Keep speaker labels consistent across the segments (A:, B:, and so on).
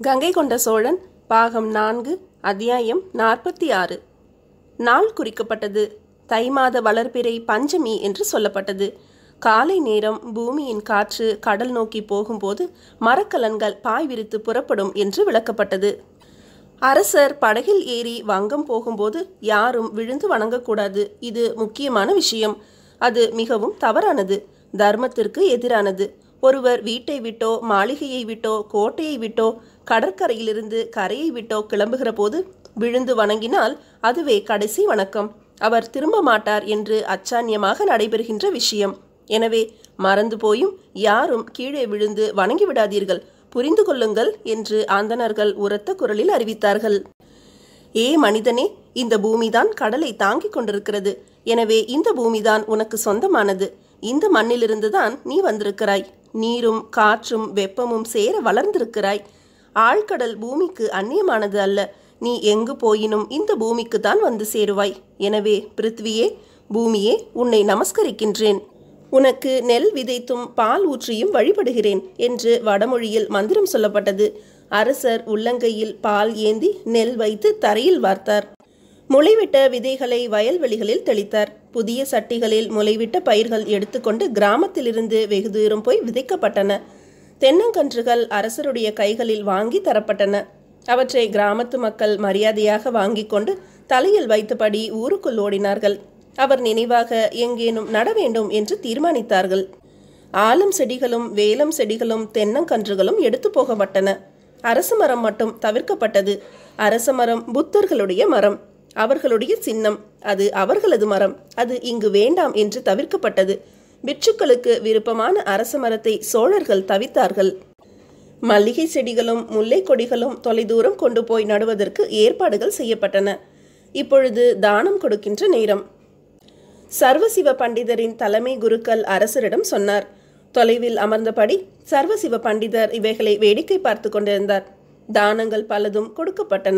A: கங்கை கொண்ட சோழன் பாகம் நான்கு அத்தியாயம் நாற்பத்தி ஆறு நாள் குறிக்கப்பட்டது தை மாத வளர்பிறை பஞ்சமி என்று சொல்லப்பட்டது காலை நேரம் பூமியின் காற்று கடல் நோக்கி போகும்போது மரக்கலன்கள் பாய் விரித்து புறப்படும் என்று விளக்கப்பட்டது அரசர் படகில் ஏறி வங்கம் போகும்போது யாரும் விழுந்து வணங்கக்கூடாது இது முக்கியமான விஷயம் அது மிகவும் தவறானது தர்மத்திற்கு எதிரானது ஒருவர் வீட்டை விட்டோ மாளிகையை விட்டோ கோட்டையை விட்டோ கடற்கரையிலிருந்து கரையை விட்டோ கிளம்புகிற போது விழுந்து வணங்கினால் அதுவே கடைசி வணக்கம் அவர் திரும்ப மாட்டார் என்று அச்சான்யமாக நடைபெறுகின்ற விஷயம் எனவே மறந்து போயும் யாரும் கீழே விழுந்து வணங்கி விடாதீர்கள் புரிந்து கொள்ளுங்கள் என்று ஆந்தனர்கள் உரத்த குரலில் அறிவித்தார்கள் ஏ மனிதனே இந்த பூமிதான் கடலை தாங்கிக் கொண்டிருக்கிறது எனவே இந்த பூமிதான் உனக்கு சொந்தமானது இந்த மண்ணிலிருந்துதான் நீ வந்திருக்கிறாய் நீரும் காற்றும் வெப்பமும் சேர வளர்ந்திருக்கிறாய் ஆழ்கடல் பூமிக்கு அந்நியமானது அல்ல நீ எங்கு போயினும் இந்த பூமிக்கு தான் வந்து சேருவாய் எனவே பிருத்வியே பூமியே உன்னை நமஸ்கரிக்கின்றேன் உனக்கு நெல் விதைத்தும் பால் ஊற்றியும் வழிபடுகிறேன் என்று வடமொழியில் மந்திரம் சொல்லப்பட்டது அரசர் உள்ளங்கையில் பால் ஏந்தி நெல் வைத்து தரையில் வார்த்தார் முளைவிட்ட விதைகளை வயல்வெளிகளில் தெளித்தார் புதிய சட்டிகளில் முளைவிட்ட பயிர்கள் எடுத்துக்கொண்டு கிராமத்திலிருந்து வெகு தூரம் போய் விதைக்கப்பட்டன தென்னங்கன்றுகள் அரசருடைய கைகளில் வாங்கி தரப்பட்டன அவற்றை கிராமத்து மக்கள் மரியாதையாக வாங்கிக் கொண்டு தலையில் வைத்தபடி ஊருக்குள் ஓடினார்கள் அவர் நினைவாக எங்கேனும் நட வேண்டும் என்று தீர்மானித்தார்கள் ஆலம் செடிகளும் வேலம் செடிகளும் தென்னங்கன்றுகளும் எடுத்து போகப்பட்டன அரச மரம் மட்டும் தவிர்க்கப்பட்டது அரச மரம் புத்தர்களுடைய மரம் அவர்களுடைய சின்னம் அது அவர்களது மரம் அது இங்கு வேண்டாம் என்று தவிர்க்கப்பட்டது பிட்சுக்களுக்கு விருப்பமான அரச மரத்தை சோழர்கள் தவித்தார்கள் மல்லிகை செடிகளும் முல்லை கொடிகளும் தொலைதூரம் கொண்டு போய் நடுவதற்கு ஏற்பாடுகள் செய்யப்பட்டன இப்பொழுது தானம் கொடுக்கின்ற நேரம் சர்வசிவ பண்டிதரின் தலைமை குருக்கள் அரசரிடம் சொன்னார் தொலைவில் அமர்ந்தபடி சர்வசிவ பண்டிதர் இவைகளை வேடிக்கை பார்த்து கொண்டிருந்தார் தானங்கள் பலதும் கொடுக்கப்பட்டன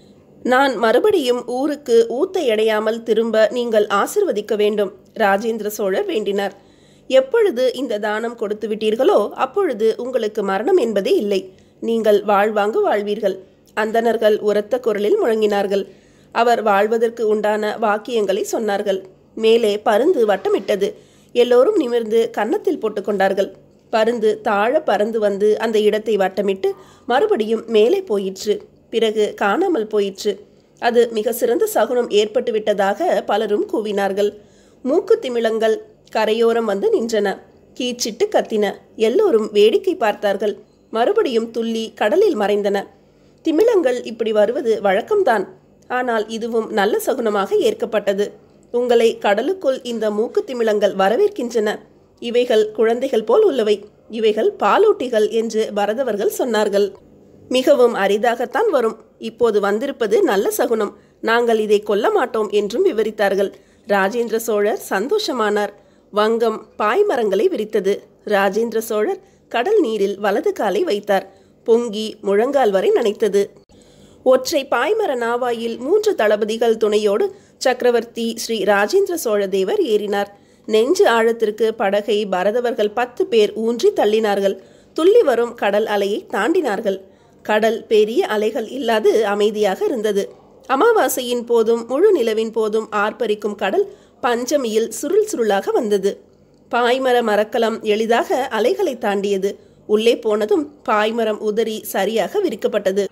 A: நான் மறுபடியும் ஊருக்கு ஊத்தை அடையாமல் திரும்ப நீங்கள் ஆசிர்வதிக்க வேண்டும் ராஜேந்திர சோழர் வேண்டினார் எப்பொழுது இந்த தானம் கொடுத்து விட்டீர்களோ அப்பொழுது உங்களுக்கு மரணம் என்பதே இல்லை நீங்கள் வாழ்வாங்கு வாழ்வீர்கள் அந்தணர்கள் உரத்த குரலில் முழங்கினார்கள் அவர் வாழ்வதற்கு உண்டான வாக்கியங்களை சொன்னார்கள் மேலே பருந்து வட்டமிட்டது எல்லோரும் நிமிர்ந்து கன்னத்தில் போட்டுக்கொண்டார்கள் பருந்து தாழ பறந்து வந்து அந்த இடத்தை வட்டமிட்டு மறுபடியும் மேலே போயிற்று பிறகு காணாமல் போயிற்று அது மிக சிறந்த சகுனம் ஏற்பட்டு விட்டதாக பலரும் கூவினார்கள் மூக்கு திமிழங்கள் கரையோரம் வந்து நின்றன கீச்சிட்டு கத்தின எல்லோரும் வேடிக்கை பார்த்தார்கள் மறுபடியும் துள்ளி கடலில் மறைந்தன திமிழங்கள் இப்படி வருவது வழக்கம்தான் ஆனால் இதுவும் நல்ல சகுனமாக ஏற்கப்பட்டது உங்களை கடலுக்குள் இந்த மூக்கு திமிழங்கள் வரவேற்கின்றன இவைகள் குழந்தைகள் போல் உள்ளவை இவைகள் பாலூட்டிகள் என்று பரதவர்கள் சொன்னார்கள் மிகவும் அரிதாகத்தான் வரும் இப்போது வந்திருப்பது நல்ல சகுனம் நாங்கள் இதை கொல்ல மாட்டோம் என்றும் விவரித்தார்கள் ராஜேந்திர சோழர் சந்தோஷமானார் வங்கம் பாய்மரங்களை விரித்தது ராஜேந்திர சோழர் கடல் நீரில் வலது காலை வைத்தார் பொங்கி முழங்கால் வரை நனைத்தது ஒற்றை பாய்மர நாவாயில் மூன்று தளபதிகள் துணையோடு சக்கரவர்த்தி ஸ்ரீ ராஜேந்திர சோழ தேவர் ஏறினார் நெஞ்சு ஆழத்திற்கு படகை பரதவர்கள் பத்து பேர் ஊன்றி தள்ளினார்கள் துள்ளி வரும் கடல் அலையை தாண்டினார்கள் கடல் பெரிய அலைகள் இல்லாது அமைதியாக இருந்தது அமாவாசையின் போதும் முழு நிலவின் போதும் ஆர்ப்பரிக்கும் கடல் பஞ்சமியில் சுருள் சுருளாக வந்தது பாய்மர மரக்கலம் எளிதாக அலைகளை தாண்டியது உள்ளே போனதும் பாய்மரம் உதறி சரியாக விரிக்கப்பட்டது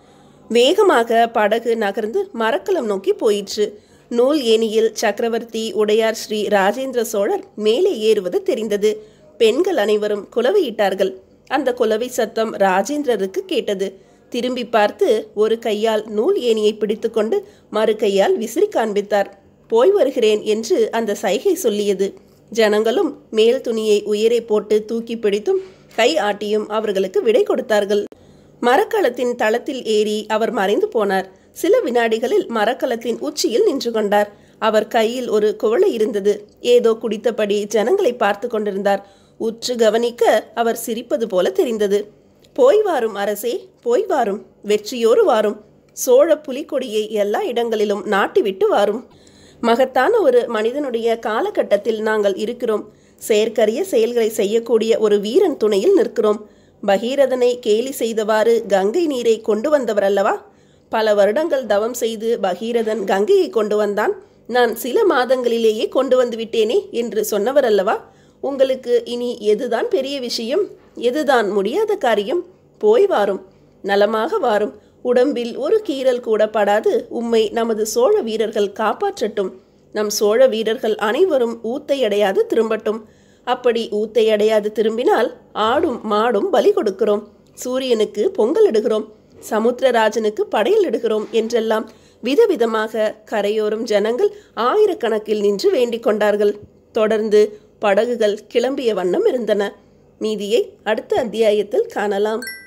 A: வேகமாக படகு நகர்ந்து மரக்கலம் நோக்கி போயிற்று நூல் ஏனியில் சக்கரவர்த்தி உடையார் ஸ்ரீ ராஜேந்திர சோழர் மேலே ஏறுவது தெரிந்தது பெண்கள் அனைவரும் குலவையிட்டார்கள் அந்த குலவை சத்தம் ராஜேந்திரருக்கு கேட்டது திரும்பி பார்த்து ஒரு கையால் நூல் ஏணியை பிடித்துக்கொண்டு மறு கையால் விசிறி காண்பித்தார் போய் வருகிறேன் என்று அந்த சைகை சொல்லியது ஜனங்களும் மேல் துணியை உயரே போட்டு தூக்கி பிடித்தும் கை ஆட்டியும் அவர்களுக்கு விடை கொடுத்தார்கள் மரக்கலத்தின் தளத்தில் ஏறி அவர் மறைந்து போனார் சில வினாடிகளில் மரக்கலத்தின் உச்சியில் நின்று கொண்டார் அவர் கையில் ஒரு குவளை இருந்தது ஏதோ குடித்தபடி ஜனங்களை பார்த்து கொண்டிருந்தார் உற்று கவனிக்க அவர் சிரிப்பது போல தெரிந்தது போய் வாரும் அரசே போய் வாரும் வெற்றியோடு வாரும் சோழ புலிக்கொடியை எல்லா இடங்களிலும் நாட்டிவிட்டு வாரும் மகத்தான ஒரு மனிதனுடைய காலகட்டத்தில் நாங்கள் இருக்கிறோம் செயற்கரிய செயல்களை செய்யக்கூடிய ஒரு வீரன் துணையில் நிற்கிறோம் பகீரதனை கேலி செய்தவாறு கங்கை நீரை கொண்டு வந்தவர் அல்லவா பல வருடங்கள் தவம் செய்து பகீரதன் கங்கையை கொண்டு வந்தான் நான் சில மாதங்களிலேயே கொண்டு வந்து விட்டேனே என்று சொன்னவர் அல்லவா உங்களுக்கு இனி எதுதான் பெரிய விஷயம் எதுதான் முடியாத காரியம் போய் வாரும் நலமாக வாரும் உடம்பில் ஒரு கீறல் கூட படாது உம்மை நமது சோழ வீரர்கள் காப்பாற்றட்டும் நம் சோழ வீரர்கள் அனைவரும் ஊத்தை அடையாது திரும்பட்டும் அப்படி ஊத்தை அடையாது திரும்பினால் ஆடும் மாடும் பலி கொடுக்கிறோம் சூரியனுக்கு பொங்கல் இடுகிறோம் சமுத்திரராஜனுக்கு படையல் இடுகிறோம் என்றெல்லாம் விதவிதமாக கரையோரம் ஜனங்கள் ஆயிரக்கணக்கில் நின்று வேண்டிக் கொண்டார்கள் தொடர்ந்து படகுகள் கிளம்பிய வண்ணம் இருந்தன மீதியை அடுத்த அத்தியாயத்தில் காணலாம்